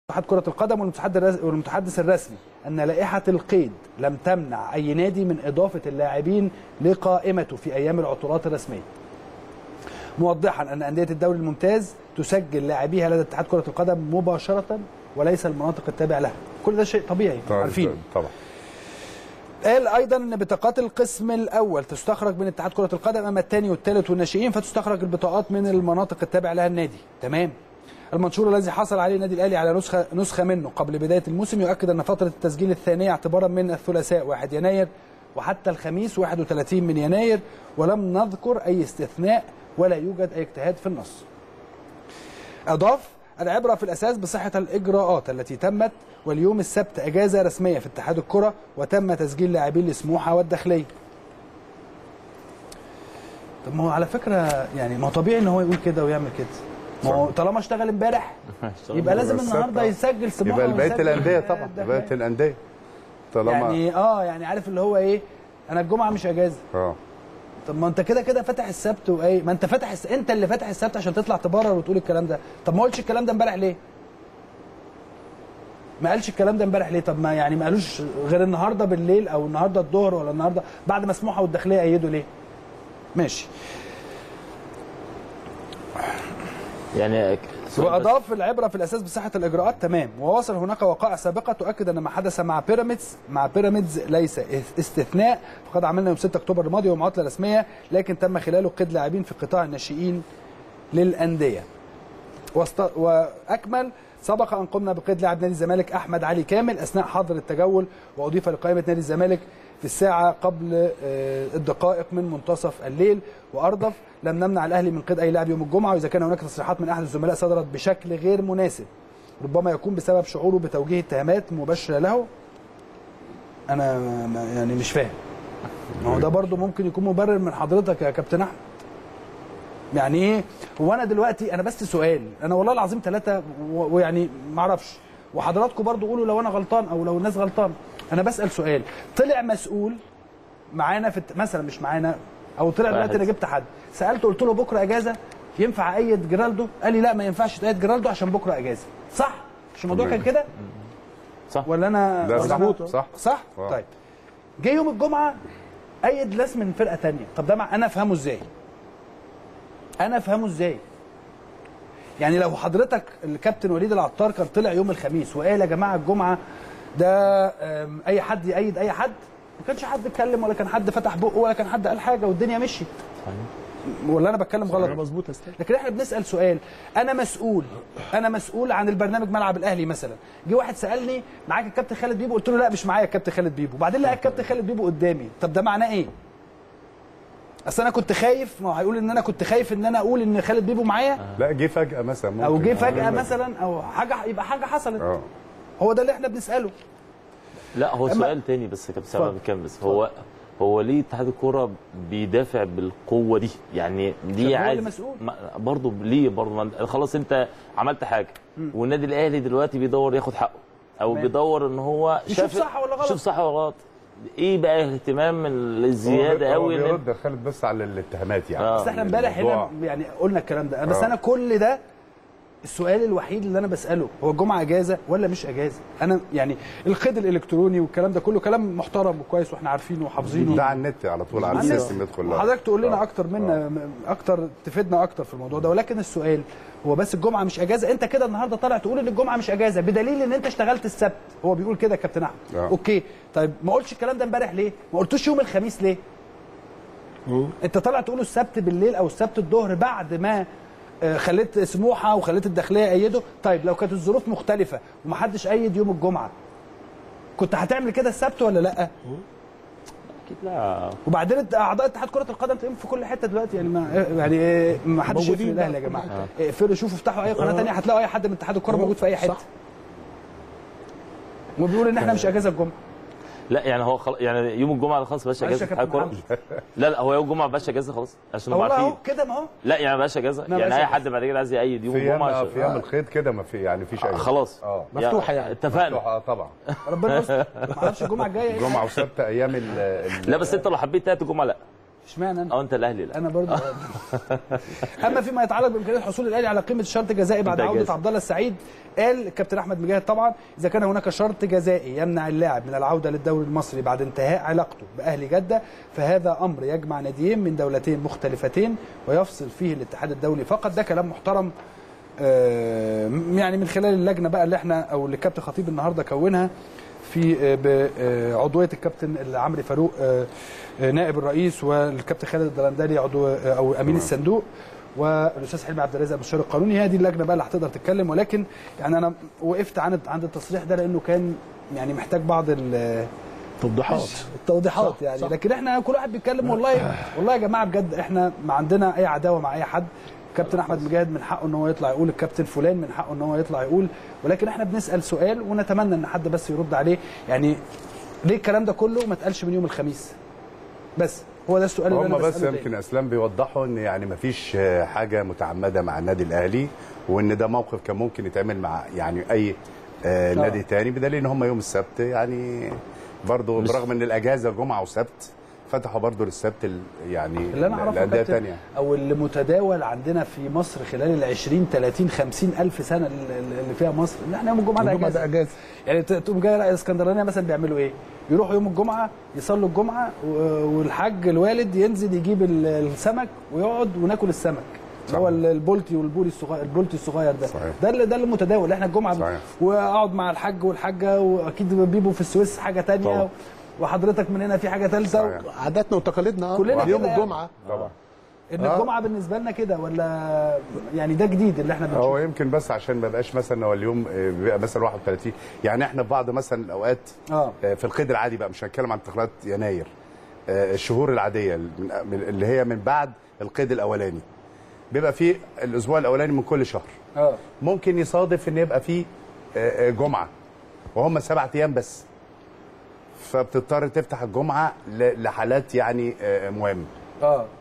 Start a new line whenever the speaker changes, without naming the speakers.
اتحاد كرة القدم والمتحدث والمتحدث الرسمي أن لائحة القيد لم تمنع أي نادي من إضافة اللاعبين لقائمته في أيام العطلات الرسمية. موضحا أن أندية الدوري الممتاز تسجل لاعبيها لدى اتحاد كرة القدم مباشرة وليس المناطق التابعة لها. كل ده شيء طبيعي عارفين.
طبعا
قال ايضا ان بطاقات القسم الاول تستخرج من اتحاد كره القدم اما الثاني والثالث والناشئين فتستخرج البطاقات من المناطق التابعه لها النادي تمام المنشور الذي حصل عليه النادي الاهلي على نسخه نسخه منه قبل بدايه الموسم يؤكد ان فتره التسجيل الثانيه اعتبارا من الثلاثاء 1 يناير وحتى الخميس 31 من يناير ولم نذكر اي استثناء ولا يوجد اي اجتهاد في النص. اضاف العبره في الاساس بصحه الاجراءات التي تمت واليوم السبت اجازه رسميه في اتحاد الكره وتم تسجيل لاعبين لسموحه والداخليه. طب ما هو على فكره يعني ما هو طبيعي ان هو يقول كده ويعمل كده. ما هو طالما اشتغل امبارح يبقى لازم
السبت،
النهارده
آه.
يسجل سموحه
يبقى بقيه
ويسجل
الانديه طبعا
الداخلية.
بقيه الانديه طالما
يعني اه يعني عارف اللي هو ايه انا الجمعه مش اجازه
اه
طب ما انت كده كده فاتح السبت وايه ما انت فاتح الس... انت اللي فاتح السبت عشان تطلع تبرر وتقول الكلام ده طب ما قلتش الكلام ده امبارح ليه ما قالش الكلام ده امبارح ليه طب ما يعني ما قالوش غير النهارده بالليل او النهارده الظهر ولا النهارده بعد ما سموحه والداخليه ايدوا ليه ماشي
يعني
واضاف العبره في الاساس بصحه الاجراءات تمام وواصل هناك وقائع سابقه تؤكد ان ما حدث مع بيراميدز مع بيراميدز ليس استثناء فقد عملنا يوم 6 اكتوبر الماضي يوم عطله رسميه لكن تم خلاله قيد لاعبين في قطاع الناشئين للانديه واست... واكمل سبق ان قمنا بقيد لاعب نادي الزمالك احمد علي كامل اثناء حظر التجول واضيف لقائمه نادي الزمالك في الساعه قبل آه، الدقائق من منتصف الليل واردف لم نمنع الاهلي من قيد اي لاعب يوم الجمعه واذا كان هناك تصريحات من احد الزملاء صدرت بشكل غير مناسب ربما يكون بسبب شعوره بتوجيه اتهامات مباشره له انا ما- يعني مش فاهم ما هو ده برضه ممكن يكون مبرر من حضرتك يا كابتن احمد يعني ايه هو انا دلوقتي انا بس سؤال انا والله العظيم ثلاثه ويعني ما اعرفش وحضراتكم برضو قولوا لو انا غلطان او لو الناس غلطان انا بسال سؤال طلع مسؤول معانا في الت- مثلا مش معانا او طلع دلوقتي
واحد.
انا جبت حد سالته قلت له بكره اجازه ينفع ايد جرالدو قال لي لا ما ينفعش تأيد جرالدو عشان بكره اجازه صح مش الموضوع كان كده
صح
ولا انا
ده
ولا
صح
أنا-
صح
صح
آه.
طيب جه يوم الجمعه ايد لاس من فرقه تانية طب ده مع انا افهمه ازاي انا افهمه ازاي يعني لو حضرتك الكابتن وليد العطار كان طلع يوم الخميس وقال يا جماعه الجمعه ده أم، اي حد يأيد اي حد ما كانش حد اتكلم ولا كان حد فتح بقه ولا كان حد قال حاجه والدنيا مشيت ولا انا بتكلم غلط
مظبوط يا استاذ
لكن احنا بنسال سؤال انا مسؤول انا مسؤول عن البرنامج ملعب الاهلي مثلا جه واحد سالني معاك الكابتن خالد بيبو قلت له لا مش معايا الكابتن خالد بيبو وبعدين لقى الكابتن خالد بيبو قدامي طب ده معناه ايه اصل انا كنت خايف ما هو هيقول ان انا كنت خايف ان انا اقول ان خالد بيبو معايا
لا جه فجاه مثلا ممكن
او جه فجاه
آه.
مثلا او حاجه يبقى حاجه حصلت
اه
هو ده اللي احنا بنساله
لا هو
أما-
سؤال تاني بس يا كابتن سامع
اتفضل.
بنكمل بس هو هو ليه اتحاد الكوره بيدافع بالقوه دي يعني
عشان
دي
هو
عايز
اللي مسؤول.
ما- برضه ليه برضه ما- خلاص انت عملت حاجه والنادي الاهلي دلوقتي بيدور ياخد حقه او
تمام.
بيدور ان هو
يشوف
شاف
صح ولا غلط.
شوف صح ولا غلط ايه بقى الاهتمام الزياده
هو
قوي ان
بيرد خالد بس على الاتهامات يعني
آه.
بس احنا امبارح
الموضوع-
هنا يعني قلنا الكلام ده بس
آه.
انا كل ده السؤال الوحيد اللي انا بساله هو الجمعه اجازه ولا مش اجازه انا يعني القيد الالكتروني والكلام ده كله كلام محترم وكويس واحنا عارفينه وحافظينه
ده على النت على طول على
عن
السيستم يدخل لها.
حضرتك تقول لنا
آه.
اكتر منا اكتر تفيدنا اكتر في الموضوع ده ولكن السؤال هو بس الجمعه مش اجازه انت كده النهارده طالع تقول ان الجمعه مش اجازه بدليل ان انت اشتغلت السبت هو بيقول كده يا كابتن احمد
آه.
اوكي طيب ما قلتش الكلام ده امبارح ليه ما قلتوش يوم الخميس ليه انت طالع تقوله السبت بالليل او السبت الظهر بعد ما آه، خليت سموحه وخليت الداخليه ايده طيب لو كانت الظروف مختلفه ومحدش ايد يوم الجمعه كنت هتعمل كده السبت ولا لا
اكيد لا
وبعدين انت اعضاء اتحاد كره القدم تلاقيهم في كل حته دلوقتي يعني ما يعني إيه، ما حدش يقفل
موجودين
الاهلي يا
بقى.
جماعه اقفلوا شوفوا افتحوا اي قناه ثانيه هتلاقوا اي حد من اتحاد الكره موجود في اي حته
صح.
وبيقول ان احنا مش اجازه الجمعه
لا يعني هو خل... يعني يوم الجمعه ده خلاص بقاش
معلش
اجازه
يا
اتحاد
كابتن
الكوره لا لا هو يوم الجمعه بقاش اجازه خلاص عشان نبقى
والله اهو
عارفين
كده ما هو
لا يعني ما بقاش اجازه
ما
يعني
بقاش
اي
أجازة.
حد بعد كده عايز يأيد يوم
في
الجمعه
ايام
عشان-
في ايام الخيط كده ما في يعني فيش اي
خلاص
اه
مفتوحة يعني.
اتفقنا
مفتوحة، اه طبعا
ربنا يستر ما اعرفش الجمعه الجايه ايه
جمعه وسبت ايام ال ال-
لا بس انت لو حبيت تأتي الجمعه لا
اشمعنى انا
اه انت الاهلي لا
انا برضو اما فيما يتعلق بامكانيه حصول الاهلي على قيمه شرط جزائي بعد
أنت
عوده
إجازة.
عبد الله السعيد قال الكابتن احمد مجاهد طبعا اذا كان هناك شرط جزائي يمنع اللاعب من العوده للدوري المصري بعد انتهاء علاقته باهلي جده فهذا امر يجمع ناديين من دولتين مختلفتين ويفصل فيه الاتحاد الدولي فقط ده كلام محترم آه، يعني من خلال اللجنه بقى اللي احنا او اللي الكابتن خطيب النهارده كونها في آه، بعضويه الكابتن عمرو فاروق آه، آه، نائب الرئيس والكابتن خالد الدلندلي عضو آه، او امين الصندوق والاستاذ حلمي عبد الرازق المستشار القانوني هي دي اللجنه بقى اللي هتقدر تتكلم ولكن يعني انا وقفت عند عند التصريح ده لانه كان يعني محتاج بعض ال-
توضيحات
التوضيحات
صح،
يعني
صح.
لكن احنا كل واحد بيتكلم والله والله يا جماعه بجد احنا ما عندنا اي عداوه مع اي حد كابتن احمد مجاهد من حقه ان هو يطلع يقول الكابتن فلان من حقه ان هو يطلع يقول ولكن احنا بنسال سؤال ونتمنى ان حد بس يرد عليه يعني ليه الكلام ده كله ما اتقالش من يوم الخميس بس هو ده السؤال اللي
هم
انا
بس
بساله
يمكن
تاني.
اسلام بيوضحوا ان يعني ما فيش حاجه متعمده مع النادي الاهلي وان ده موقف كان ممكن يتعمل مع يعني اي آه، نادي تاني بدليل ان هم يوم السبت يعني برضه برغم ان الاجازه جمعه وسبت فتحوا برضه للسبت ال- يعني
اللي انا اعرفه
الانديه
كابتن
الثانيه
او اللي متداول عندنا في مصر خلال ال 20 30 50 الف سنه اللي اللي فيها مصر ان احنا يوم الجمعه ده
الجمعة
اجازه
ده اجازه
يعني ت- تقوم جاي لا الاسكندرانيه مثلا بيعملوا ايه؟ يروحوا يوم الجمعه يصلوا الجمعه و- والحاج الوالد ينزل يجيب ال- السمك ويقعد وناكل السمك اللي هو ال- البولتي والبوري الصغير البولتي الصغير ده
صحيح.
ده اللي ده اللي متداول احنا الجمعه
صحيح.
واقعد مع الحاج والحاجه واكيد بيبو في السويس حاجه تانية
طبعا.
وحضرتك من هنا في حاجه ثالثه
صحيح.
عاداتنا وتقاليدنا آه.
كلنا
يوم
كده يعني.
الجمعه
طبعا
ان
آه.
الجمعه بالنسبه لنا كده ولا يعني ده جديد اللي احنا
هو
بنشوفه
يمكن بس عشان ما يبقاش مثلا هو اليوم آه، بيبقى مثلا 31 يعني احنا في بعض مثلا الاوقات
اه
آه، في القيد العادي بقى مش هنتكلم عن انتقالات يناير آه، الشهور العاديه من- من- اللي هي من بعد القيد الاولاني بيبقى في الاسبوع الاولاني من كل شهر
اه
ممكن يصادف ان يبقى في آه، آه، جمعه وهم سبعة ايام بس فبتضطر تفتح الجمعه ل- لحالات يعني آه، مهمه
اه